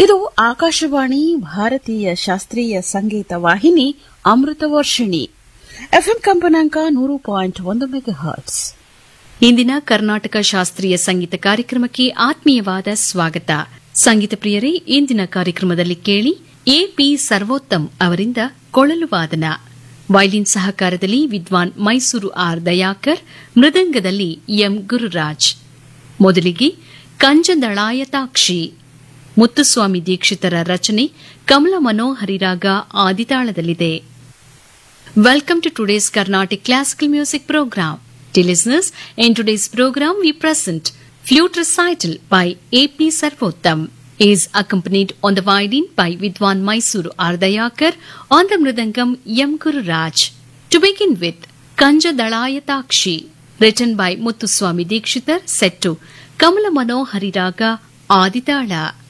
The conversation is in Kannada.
ಇದು ಆಕಾಶವಾಣಿ ಭಾರತೀಯ ಶಾಸ್ತ್ರೀಯ ಸಂಗೀತ ವಾಹಿನಿ ಅಮೃತ ವರ್ಷಿಣಿ ಎಫ್ಎಂ ಕಂಪನಾಂಕ ನೂರು ಪಾಯಿಂಟ್ ಒಂದು ಮೆಗಾ ಹರ್ಟ್ಸ್ ಇಂದಿನ ಕರ್ನಾಟಕ ಶಾಸ್ತ್ರೀಯ ಸಂಗೀತ ಕಾರ್ಯಕ್ರಮಕ್ಕೆ ಆತ್ಮೀಯವಾದ ಸ್ವಾಗತ ಸಂಗೀತ ಪ್ರಿಯರೇ ಇಂದಿನ ಕಾರ್ಯಕ್ರಮದಲ್ಲಿ ಕೇಳಿ ಎಪಿ ಸರ್ವೋತ್ತಮ್ ಅವರಿಂದ ಕೊಳಲು ವಾದನ ವೈಲಿನ್ ಸಹಕಾರದಲ್ಲಿ ವಿದ್ವಾನ್ ಮೈಸೂರು ಆರ್ ದಯಾಕರ್ ಮೃದಂಗದಲ್ಲಿ ಎಂ ಗುರುರಾಜ್ ಮೊದಲಿಗೆ ಕಂಜದಳಾಯತಾಕ್ಷಿ ಮುತ್ತುಸ್ವಾಮಿ ದೀಕ್ಷಿತರ ರಚನೆ ಕಮಲ ಮನೋಹರಿರಾಗ ಆದಿತಾಳದಲ್ಲಿದೆ Welcome to today's Carnatic Classical Music Program. Dear listeners, in today's program we present Flute Recital by A.P. Sarvottam. He is accompanied on the violin by Vidwan Mysuru Ardayakar, on the Mridangam Yam Guru Raj. To begin with, Kanja Dalayatakshi, written by Muthuswami Dikshitar, set to Kamala Manohari Raga Aditala.